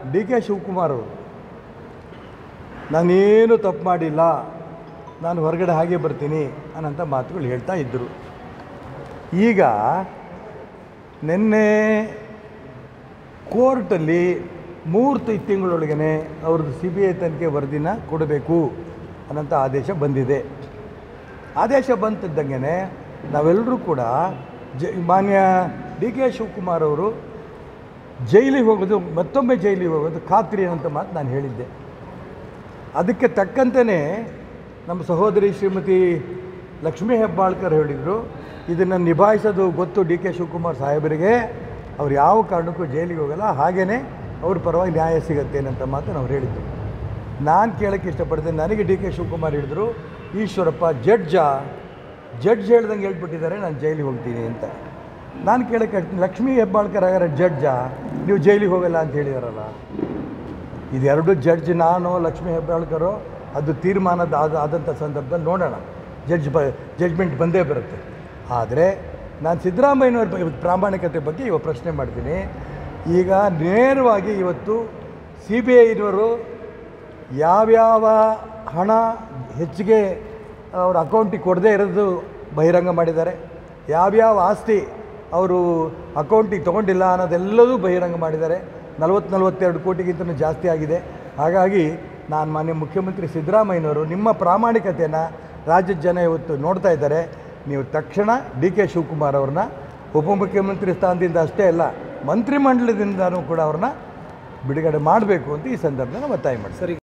D K Shivakumar ಅವರು ನಾನೇನು ತಪ್ಪು ಮಾಡಿಲ್ಲ ನಾನು ಹೊರಗಡೆ ಹಾಗೆ ಬರ್ತೀನಿ ಅನ್ನೋಂಥ ಮಾತುಗಳು ಹೇಳ್ತಾ ಇದ್ದರು ಈಗ ನಿನ್ನೆ ಕೋರ್ಟಲ್ಲಿ ಮೂರು ತಿ- ತಿಂಗಳೊಳಗನೆ ಅವ್ರದ್ದು ಸಿ ಬಿ ಐ ತನಿಖೆ ವರದಿನ ಕೊಡಬೇಕು ಅನ್ನೋಂಥ ಆದೇಶ ಬಂದಿದೆ ಆದೇಶ ಬಂತಿದ್ದಂಗೆ ನಾವೆಲ್ಲರೂ ಕೂಡ ಜ ಮಾನ್ಯ ಡಿ ಕೆ ಶಿವಕುಮಾರ್ ಅವರು ಜೈಲಿಗೆ ಹೋಗೋದು ಮತ್ತೊಮ್ಮೆ ಜೈಲಿಗೆ ಹೋಗೋದು ಖಾತ್ರಿ ಅನ್ನೋಂಥ ಮಾತು ನಾನು ಹೇಳಿದ್ದೆ ಅದಕ್ಕೆ ತಕ್ಕಂತೆಯೇ ನಮ್ಮ ಸಹೋದರಿ ಶ್ರೀಮತಿ ಲಕ್ಷ್ಮೀ ಹೆಬ್ಬಾಳ್ಕರ್ ಹೇಳಿದರು ಇದನ್ನು ನಿಭಾಯಿಸೋದು ಗೊತ್ತು ಡಿ ಕೆ ಶಿವಕುಮಾರ್ ಸಾಹೇಬರಿಗೆ ಅವ್ರು ಯಾವ ಕಾರಣಕ್ಕೂ ಜೈಲಿಗೆ ಹೋಗಲ್ಲ ಹಾಗೆಯೇ ಅವ್ರ ಪರವಾಗಿ ನ್ಯಾಯ ಸಿಗತ್ತೆ ಅನ್ನೋಂಥ ಮಾತು ನಾವು ಹೇಳಿದ್ದು ನಾನು ಕೇಳೋಕ್ಕೆ ಇಷ್ಟಪಡ್ತೇನೆ ನನಗೆ ಡಿ ಕೆ ಶಿವಕುಮಾರ್ ಹೇಳಿದ್ರು ಈಶ್ವರಪ್ಪ ಜಡ್ಜ ಜಡ್ಜ್ ಹೇಳ್ದಂಗೆ ಹೇಳ್ಬಿಟ್ಟಿದ್ದಾರೆ ನಾನು ಜೈಲಿಗೆ ಹೋಗ್ತೀನಿ ಅಂತ ನಾನು ಕೇಳೋಕ್ಕೆ ಲಕ್ಷ್ಮೀ ಹೆಬ್ಬಾಳ್ಕರ್ ಆಗಾರ ಜಡ್ಜ ನೀವು ಜೈಲಿಗೆ ಹೋಗಲ್ಲ ಅಂತ ಹೇಳಿದಾರಲ್ಲ ಇದೆರಡು ಜಡ್ಜ್ ನಾನು ಲಕ್ಷ್ಮೀ ಹೆಬ್ಬಾಳ್ಕರು ಅದು ತೀರ್ಮಾನದ ಆದ ಆದಂಥ ಸಂದರ್ಭದಲ್ಲಿ ನೋಡೋಣ ಜಡ್ಜ್ ಬ ಜಡ್ಜ್ಮೆಂಟ್ ಬಂದೇ ಬರುತ್ತೆ ಆದರೆ ನಾನು ಸಿದ್ದರಾಮಯ್ಯನವ್ರ ಬಗ್ಗೆ ಪ್ರಾಮಾಣಿಕತೆ ಬಗ್ಗೆ ಇವಾಗ ಪ್ರಶ್ನೆ ಮಾಡ್ತೀನಿ ಈಗ ನೇರವಾಗಿ ಇವತ್ತು ಸಿ ಬಿ ಐನವರು ಯಾವ್ಯಾವ ಹಣ ಹೆಚ್ಚಿಗೆ ಅವ್ರ ಅಕೌಂಟಿಗೆ ಕೊಡದೇ ಇರೋದು ಬಹಿರಂಗ ಮಾಡಿದ್ದಾರೆ ಯಾವ್ಯಾವ ಆಸ್ತಿ ಅವರು ಅಕೌಂಟಿಗೆ ತೊಗೊಂಡಿಲ್ಲ ಅನ್ನೋದೆಲ್ಲದೂ ಬಹಿರಂಗ ಮಾಡಿದ್ದಾರೆ ನಲವತ್ತು ನಲವತ್ತೆರಡು ಕೋಟಿಗಿಂತ ಜಾಸ್ತಿ ಆಗಿದೆ ಹಾಗಾಗಿ ನಾನು ಮಾನ್ಯ ಮುಖ್ಯಮಂತ್ರಿ ಸಿದ್ದರಾಮಯ್ಯನವರು ನಿಮ್ಮ ಪ್ರಾಮಾಣಿಕತೆಯನ್ನು ರಾಜ್ಯದ ಜನ ಇವತ್ತು ನೋಡ್ತಾ ಇದ್ದಾರೆ ನೀವು ತಕ್ಷಣ ಡಿ ಕೆ ಶಿವಕುಮಾರ್ ಅವ್ರನ್ನ ಉಪಮುಖ್ಯಮಂತ್ರಿ ಸ್ಥಾನದಿಂದ ಅಷ್ಟೇ ಅಲ್ಲ ಮಂತ್ರಿಮಂಡಲದಿಂದನೂ ಕೂಡ ಅವ್ರನ್ನ ಬಿಡುಗಡೆ ಮಾಡಬೇಕು ಅಂತ ಈ ಸಂದರ್ಭದಲ್ಲಿ ಒತ್ತಾಯ ಮಾಡಿ ಸರಿ